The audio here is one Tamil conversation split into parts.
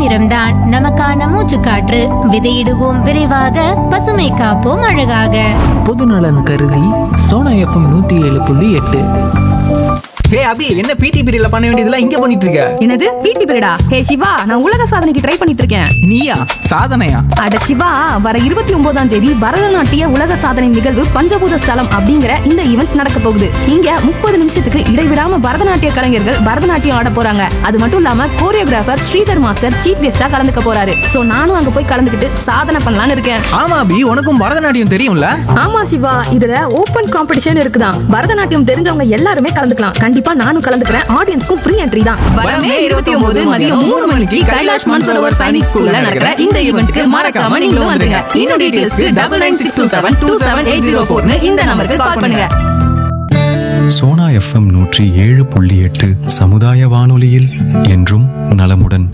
நிறம்தான் நமக்கான மூச்சுக்காற்று விதையிடுவோம் விரைவாக பசுமை காப்போம் அழகாக பொதுநலன் கருதி சோனா எஃப்எம் நூற்றி ஏழு புள்ளி எட்டு ஹே அபி என்ன பிடி பீரியட்ல பண்ண வேண்டியதெல்லாம் இங்க பண்ணிட்டு இருக்க என்னது பிடி பீரியடா ஹே சிவா நான் உலக சாதனைக்கு ட்ரை பண்ணிட்டு இருக்கேன் நீயா சாதனையா அட சிவா வர இருபத்தி ஒன்பதாம் தேதி பரதநாட்டிய உலக சாதனை நிகழ்வு பஞ்சபூத ஸ்தலம் அப்படிங்கிற இந்த ஈவெண்ட் நடக்க போகுது இங்க முப்பது நிமிஷத்துக்கு இடைவிடாம பரதநாட்டிய கலைஞர்கள் பரதநாட்டியம் ஆட போறாங்க அது மட்டும் இல்லாம கோரியோகிராஃபர் ஸ்ரீதர் மாஸ்டர் சீஃப் கெஸ்டா கலந்துக்க போறாரு சோ நானும் அங்க போய் கலந்துக்கிட்டு சாதனை பண்ணலாம்னு இருக்கேன் ஆமா அபி உனக்கும் பரதநாட்டியம் தெரியும்ல ஆமா சிவா இதுல ஓபன் காம்படிஷன் இருக்குதான் பரதநாட்டியம் தெரிஞ்சவங்க எல்லாருமே கலந்துக்கலாம் கண்டிப்பா நானும் கலந்துக்கிறேன் ஆடியன்ஸ்க்கும் ஃப்ரீ என்ட்ரி தான் வரமே இருபத்தி ஒன்பது மதியம் மூணு மணிக்கு கைலாஷ் மன்சரோவர் சைனிக் ஸ்கூல்ல நடக்கிற இந்த ஈவெண்ட்க்கு மறக்காம நீங்களும் வந்துருங்க இன்னும் டீடைல்ஸ்க்கு double nine six two seven two seven eight zero ஃபோர்னு இந்த நம்பருக்கு கால் பண்ணுங்க சோனா எஃப்எம் நூற்றி ஏழு புள்ளி எட்டு சமுதாய வானொலியில் என்றும் நலமுடன்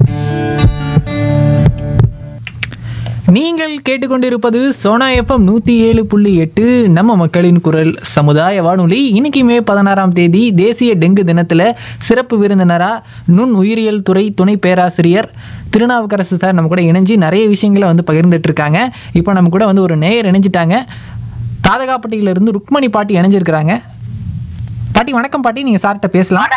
நீங்கள் கேட்டுக்கொண்டிருப்பது சோனா எஃப்எம் நூற்றி ஏழு புள்ளி எட்டு நம்ம மக்களின் குரல் சமுதாய வானொலி இன்னைக்கு மே பதினாறாம் தேதி தேசிய டெங்கு தினத்தில் சிறப்பு விருந்தினராக நுண் உயிரியல் துறை துணை பேராசிரியர் திருநாவுக்கரசு சார் நம்ம கூட இணைஞ்சு நிறைய விஷயங்களை வந்து பகிர்ந்துட்டு இருக்காங்க இப்போ நம்ம கூட வந்து ஒரு நேயர் இணைஞ்சிட்டாங்க தாதகாப்பட்டியிலிருந்து ருக்மணி பாட்டி இணைஞ்சிருக்கிறாங்க பாட்டி வணக்கம் பாட்டி நீங்கள் சார்கிட்ட பேசலாம்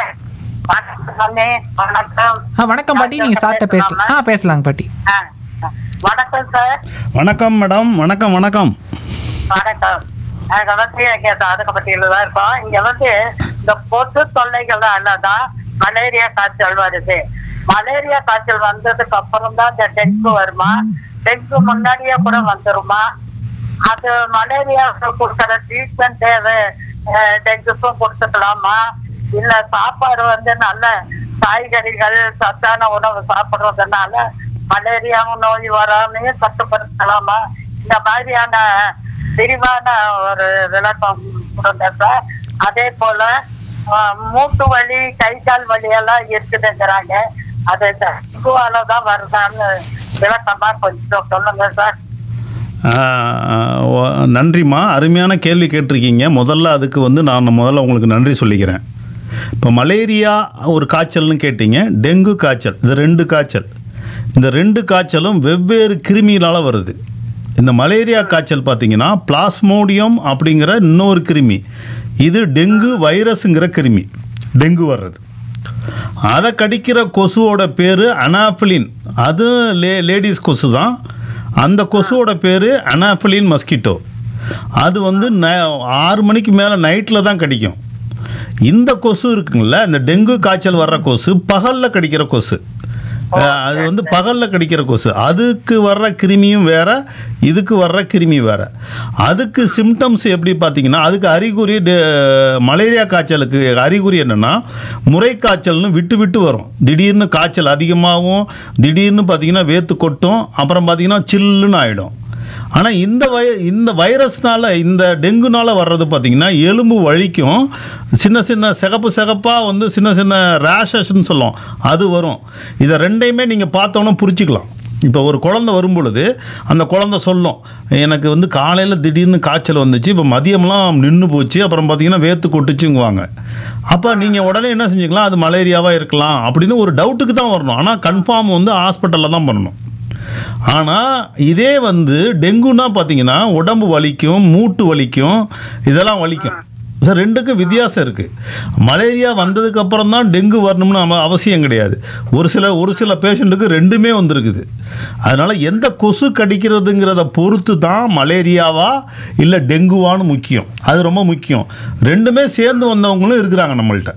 வணக்கம் ஆ வணக்கம் பாட்டி நீங்கள் சார்கிட்ட பேசலாம் ஆ பேசலாங்க பாட்டி ஆ, வணக்கம் சார் வணக்கம் மேடம் வணக்கம் வணக்கம் வணக்கம் நாங்க வந்து இங்க தாதகப்பட்டியில தான் இருக்கோம் இங்க வந்து இந்த பொது தொல்லைகள் தான் மலேரியா காய்ச்சல் வருது மலேரியா காய்ச்சல் வந்ததுக்கு அப்புறம் தான் இந்த டெங்கு வருமா டெங்கு முன்னாடியே கூட வந்துருமா அது மலேரியா கொடுக்குற ட்ரீட்மெண்ட் டெங்குக்கும் கொடுத்துக்கலாமா இல்ல சாப்பாடு வந்து நல்ல காய்கறிகள் சத்தான உணவு சாப்பிடுறதுனால மலேரியா நோய் வராமையும் கட்டுப்படுத்தலாமா இந்த மாதிரியான விரிவான ஒரு விளக்கம் கொடுங்க சார் அதே போல ஆஹ், மூட்டு வலி கை கால் வலி எல்லாம் இருக்குதுங்கிறாங்க அது இந்த டெங்குவால தான் வருதான்னு விளக்கமா கொஞ்சம் சொல்லுங்க சார் ஆஹ், ஓ- நன்றிம்மா அருமையான கேள்வி கேட்டிருக்கீங்க முதல்ல அதுக்கு வந்து நான் முதல்ல உங்களுக்கு நன்றி சொல்லிக்கிறேன் இப்போ மலேரியா ஒரு காய்ச்சல்னு கேட்டீங்க டெங்கு காய்ச்சல் இது ரெண்டு காய்ச்சல் இந்த ரெண்டு காய்ச்சலும் வெவ்வேறு கிருமிகளால் வருது இந்த மலேரியா காய்ச்சல் பார்த்தீங்கன்னா பிளாஸ்மோடியம் அப்படிங்கிற இன்னொரு கிருமி இது டெங்கு வைரஸுங்கிற கிருமி டெங்கு வர்றது அதை கடிக்கிற கொசுவோட பேர் அனாஃபிலின் அது லே லேடிஸ் கொசு தான் அந்த கொசுவோட பேர் அனாஃபிலின் மஸ்கிட்டோ அது வந்து ந ஆறு மணிக்கு மேலே நைட்டில் தான் கடிக்கும் இந்த கொசு இருக்குங்கள இந்த டெங்கு காய்ச்சல் வர்ற கொசு பகலில் கடிக்கிற கொசு அஹ் அது வந்து பகலில் கடிக்கிற கொசு அதுக்கு வர்ற கிருமியும் வேற இதுக்கு வர்ற கிருமி வேற அதுக்கு சிம்டம்ஸ் எப்படி பார்த்தீங்கன்னா அதுக்கு அறிகுறி டெ- மலேரியா காய்ச்சலுக்கு அறிகுறி என்னென்னா முறை காய்ச்சல்னு விட்டு விட்டு வரும் திடீர்னு காய்ச்சல் அதிகமாகவும் திடீர்னு பார்த்தீங்கன்னா வேத்து கொட்டும் அப்புறம் பார்த்தீங்கன்னா சில்லுன்னு ஆகிடும் ஆனால் இந்த வய இந்த வைரஸ்னால இந்த டெங்குனால வர்றது பார்த்தீங்கன்னா எலும்பு வலிக்கும் சின்ன சின்ன சிகப்பு சிகப்பாக வந்து சின்ன சின்ன ரேஷஸ்ன்னு சொல்லுவோம் அது வரும் இதை ரெண்டையுமே நீங்கள் பார்த்தோன்னே புரிச்சிக்கலாம் இப்போ ஒரு குழந்தை வரும் பொழுது அந்த குழந்தை சொல்லும் எனக்கு வந்து காலையில் திடீர்னு காய்ச்சல் வந்துச்சு இப்போ மதியம்லாம் நின்று போச்சு அப்புறம் பார்த்தீங்கன்னா வேத்து கொட்டுச்சுங்குவாங்க அப்போ நீங்கள் உடனே என்ன செஞ்சுக்கலாம் அது மலேரியாவாக இருக்கலாம் அப்படின்னு ஒரு டவுட்டுக்கு தான் வரணும் ஆனால் கன்ஃபார்ம் வந்து ஹாஸ்பிட்டலில் தான் பண்ணணும் ஆனால் இதே வந்து டெங்குனா பார்த்தீங்கன்னா உடம்பு வலிக்கும் மூட்டு வலிக்கும் இதெல்லாம் வலிக்கும் சார் ரெண்டுக்கும் வித்தியாசம் இருக்குது மலேரியா வந்ததுக்கு அப்புறம் தான் டெங்கு வரணும்னு அவ- அவசியம் கிடையாது ஒரு சில ஒரு சில பேஷண்ட்டுக்கு ரெண்டுமே வந்திருக்குது அதனால் எந்த கொசு கடிக்கிறதுங்கிறத பொறுத்து தான் மலேரியாவா இல்லை டெங்குவான்னு முக்கியம் அது ரொம்ப முக்கியம் ரெண்டுமே சேர்ந்து வந்தவங்களும் இருக்கிறாங்க நம்மள்ட்ட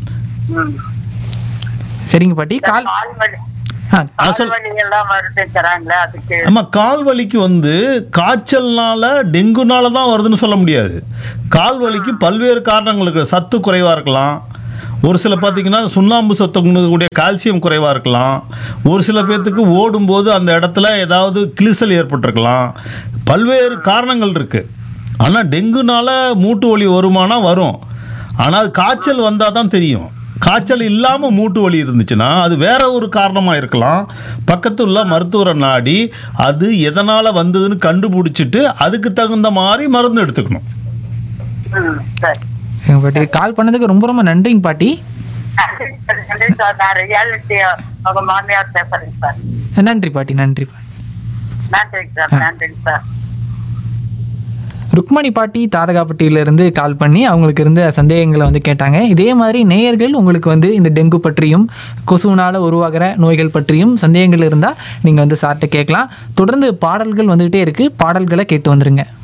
சரிங்க பாட்டி கால் கால் வலி ஆ ஆ, சொல். கால் வலி எல்லாம் வருதுங்கிறாங்களே அதுக்கு நம்ம கால் வலிக்கு வந்து காய்ச்சல்னால டெங்குனால தான் வருதுன்னு சொல்ல முடியாது கால் வலிக்கு பல்வேறு காரணங்கள் இருக்கு சத்து குறைவாக இருக்கலாம் ஒரு சில பார்த்தீங்கன்னா சுண்ணாம்பு சத்து கூடிய கால்சியம் குறைவாக இருக்கலாம் ஒரு சில பேர்த்துக்கு ஓடும்போது அந்த இடத்துல ஏதாவது கிளிசல் ஏற்பட்டிருக்கலாம் பல்வேறு காரணங்கள் இருக்குது ஆனால் டெங்குனால மூட்டு வலி வருமானா வரும் ஆனால் காய்ச்சல் வந்தால் தான் தெரியும் காய்ச்சல் இல்லாமல் மூட்டு வலி இருந்துச்சுன்னா அது வேற ஒரு காரணமாக இருக்கலாம் பக்கத்து உள்ள மருத்துவரை நாடி அது எதனால் வந்ததுன்னு கண்டுபிடிச்சிட்டு அதுக்கு தகுந்த மாதிரி மருந்து எடுத்துக்கணும் ம், சரி சரிங்க பாட்டி கால் பண்ணதுக்கு ரொம்ப ரொம்ப நன்றிங்க பாட்டி நன்றி சார், நன்றி சார் நான் ரியாலிட்டி அவங்க மாமியார் பேசுறேன் சார் நன்றி பாட்டி நன்றி பாட்டி நன்றிங்க சார் நன்றிங்க சார் ருக்மணி பாட்டி தாதகாப்பட்டியிலிருந்து கால் பண்ணி அவங்களுக்கு இருந்த சந்தேகங்களை வந்து கேட்டாங்க இதே மாதிரி நேயர்கள் உங்களுக்கு வந்து இந்த டெங்கு பற்றியும் கொசுவினால் உருவாகிற நோய்கள் பற்றியும் சந்தேகங்கள் இருந்தால் நீங்கள் வந்து சார்கிட்ட கேட்கலாம் தொடர்ந்து பாடல்கள் வந்துகிட்டே இருக்குது பாடல்களை கேட்டு வந்துருங்க